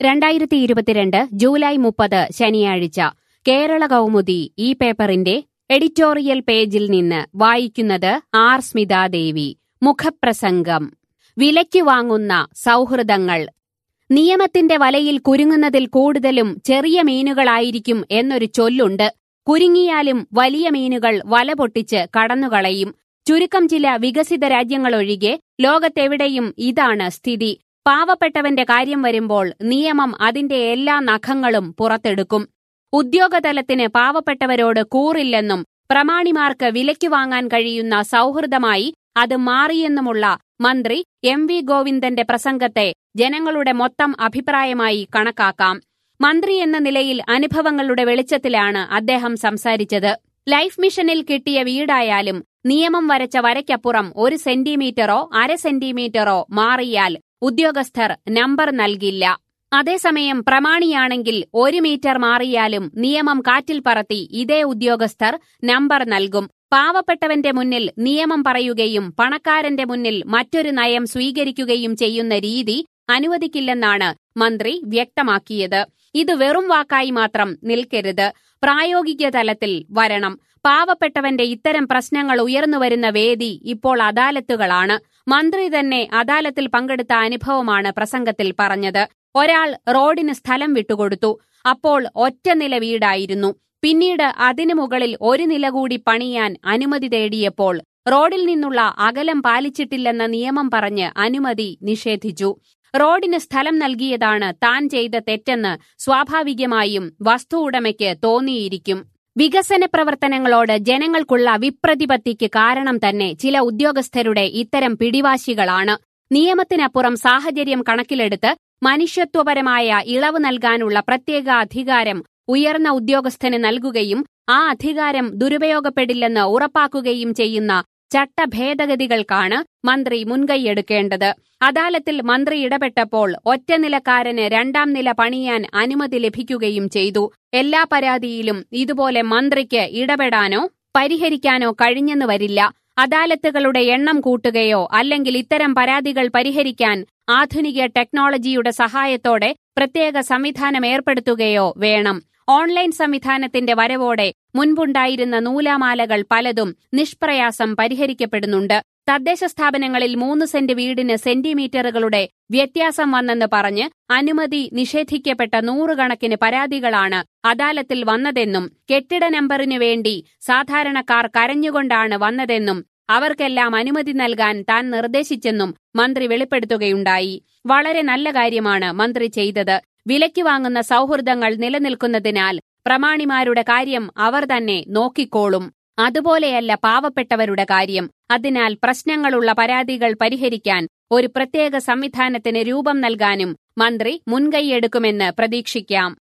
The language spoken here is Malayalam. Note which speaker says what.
Speaker 1: രണ്ടായിരത്തി ഇരുപത്തിരണ്ട് ജൂലൈ മുപ്പത് ശനിയാഴ്ച കേരള കൗമുദി ഈ പേപ്പറിന്റെ എഡിറ്റോറിയൽ പേജിൽ നിന്ന് വായിക്കുന്നത് ആർ സ്മിതാദേവി മുഖപ്രസംഗം വിലയ്ക്ക് വാങ്ങുന്ന സൗഹൃദങ്ങൾ നിയമത്തിന്റെ വലയിൽ കുരുങ്ങുന്നതിൽ കൂടുതലും ചെറിയ മീനുകളായിരിക്കും എന്നൊരു ചൊല്ലുണ്ട് കുരുങ്ങിയാലും വലിയ മീനുകൾ വല പൊട്ടിച്ച് കടന്നുകളയും ചുരുക്കം ചില വികസിത രാജ്യങ്ങളൊഴികെ ലോകത്തെവിടെയും ഇതാണ് സ്ഥിതി പാവപ്പെട്ടവന്റെ കാര്യം വരുമ്പോൾ നിയമം അതിന്റെ എല്ലാ നഖങ്ങളും പുറത്തെടുക്കും ഉദ്യോഗതലത്തിന് പാവപ്പെട്ടവരോട് കൂറില്ലെന്നും പ്രമാണിമാർക്ക് വിലയ്ക്ക് വാങ്ങാൻ കഴിയുന്ന സൗഹൃദമായി അത് മാറിയെന്നുമുള്ള മന്ത്രി എം വി ഗോവിന്ദന്റെ പ്രസംഗത്തെ ജനങ്ങളുടെ മൊത്തം അഭിപ്രായമായി കണക്കാക്കാം മന്ത്രി എന്ന നിലയിൽ അനുഭവങ്ങളുടെ വെളിച്ചത്തിലാണ് അദ്ദേഹം സംസാരിച്ചത് ലൈഫ് മിഷനിൽ കിട്ടിയ വീടായാലും നിയമം വരച്ച വരയ്ക്കപ്പുറം ഒരു സെന്റിമീറ്ററോ അര സെന്റിമീറ്ററോ മാറിയാൽ ഉദ്യോഗസ്ഥർ നമ്പർ നൽകില്ല അതേസമയം പ്രമാണിയാണെങ്കിൽ ഒരു മീറ്റർ മാറിയാലും നിയമം കാറ്റിൽ പറത്തി ഇതേ ഉദ്യോഗസ്ഥർ നമ്പർ നൽകും പാവപ്പെട്ടവന്റെ മുന്നിൽ നിയമം പറയുകയും പണക്കാരന്റെ മുന്നിൽ മറ്റൊരു നയം സ്വീകരിക്കുകയും ചെയ്യുന്ന രീതി അനുവദിക്കില്ലെന്നാണ് മന്ത്രി വ്യക്തമാക്കിയത് ഇത് വെറും വാക്കായി മാത്രം നിൽക്കരുത് പ്രായോഗിക തലത്തിൽ വരണം പാവപ്പെട്ടവന്റെ ഇത്തരം പ്രശ്നങ്ങൾ ഉയർന്നുവരുന്ന വേദി ഇപ്പോൾ അദാലത്തുകളാണ് മന്ത്രി തന്നെ അദാലത്തിൽ പങ്കെടുത്ത അനുഭവമാണ് പ്രസംഗത്തിൽ പറഞ്ഞത് ഒരാൾ റോഡിന് സ്ഥലം വിട്ടുകൊടുത്തു അപ്പോൾ ഒറ്റ നില വീടായിരുന്നു പിന്നീട് അതിനു മുകളിൽ ഒരു നില കൂടി പണിയാൻ അനുമതി തേടിയപ്പോൾ റോഡിൽ നിന്നുള്ള അകലം പാലിച്ചിട്ടില്ലെന്ന നിയമം പറഞ്ഞ് അനുമതി നിഷേധിച്ചു റോഡിന് സ്ഥലം നൽകിയതാണ് താൻ ചെയ്ത തെറ്റെന്ന് സ്വാഭാവികമായും വസ്തു ഉടമയ്ക്ക് തോന്നിയിരിക്കും വികസന പ്രവർത്തനങ്ങളോട് ജനങ്ങൾക്കുള്ള വിപ്രതിപത്തിക്ക് കാരണം തന്നെ ചില ഉദ്യോഗസ്ഥരുടെ ഇത്തരം പിടിവാശികളാണ് നിയമത്തിനപ്പുറം സാഹചര്യം കണക്കിലെടുത്ത് മനുഷ്യത്വപരമായ ഇളവ് നൽകാനുള്ള പ്രത്യേക അധികാരം ഉയർന്ന ഉദ്യോഗസ്ഥന് നൽകുകയും ആ അധികാരം ദുരുപയോഗപ്പെടില്ലെന്ന് ഉറപ്പാക്കുകയും ചെയ്യുന്ന ചട്ടഭേദഗതികൾക്കാണ് മന്ത്രി മുൻകൈയെടുക്കേണ്ടത് അദാലത്തിൽ മന്ത്രി ഇടപെട്ടപ്പോൾ ഒറ്റനിലക്കാരന് രണ്ടാം നില പണിയാൻ അനുമതി ലഭിക്കുകയും ചെയ്തു എല്ലാ പരാതിയിലും ഇതുപോലെ മന്ത്രിക്ക് ഇടപെടാനോ പരിഹരിക്കാനോ കഴിഞ്ഞെന്ന് വരില്ല അദാലത്തുകളുടെ എണ്ണം കൂട്ടുകയോ അല്ലെങ്കിൽ ഇത്തരം പരാതികൾ പരിഹരിക്കാൻ ആധുനിക ടെക്നോളജിയുടെ സഹായത്തോടെ പ്രത്യേക സംവിധാനം ഏർപ്പെടുത്തുകയോ വേണം ഓൺലൈൻ സംവിധാനത്തിന്റെ വരവോടെ മുൻപുണ്ടായിരുന്ന നൂലാമാലകൾ പലതും നിഷ്പ്രയാസം പരിഹരിക്കപ്പെടുന്നുണ്ട് തദ്ദേശ സ്ഥാപനങ്ങളിൽ മൂന്ന് സെന്റ് വീടിന് സെന്റിമീറ്ററുകളുടെ വ്യത്യാസം വന്നെന്ന് പറഞ്ഞ് അനുമതി നിഷേധിക്കപ്പെട്ട നൂറുകണക്കിന് പരാതികളാണ് അദാലത്തിൽ വന്നതെന്നും കെട്ടിട നമ്പറിനു വേണ്ടി സാധാരണക്കാർ കരഞ്ഞുകൊണ്ടാണ് വന്നതെന്നും അവർക്കെല്ലാം അനുമതി നൽകാൻ താൻ നിർദ്ദേശിച്ചെന്നും മന്ത്രി വെളിപ്പെടുത്തുകയുണ്ടായി വളരെ നല്ല കാര്യമാണ് മന്ത്രി ചെയ്തത് വിലയ്ക്ക് വാങ്ങുന്ന സൗഹൃദങ്ങൾ നിലനിൽക്കുന്നതിനാൽ പ്രമാണിമാരുടെ കാര്യം അവർ തന്നെ നോക്കിക്കോളും അതുപോലെയല്ല പാവപ്പെട്ടവരുടെ കാര്യം അതിനാൽ പ്രശ്നങ്ങളുള്ള പരാതികൾ പരിഹരിക്കാൻ ഒരു പ്രത്യേക സംവിധാനത്തിന് രൂപം നൽകാനും മന്ത്രി മുൻകൈയെടുക്കുമെന്ന് പ്രതീക്ഷിക്കാം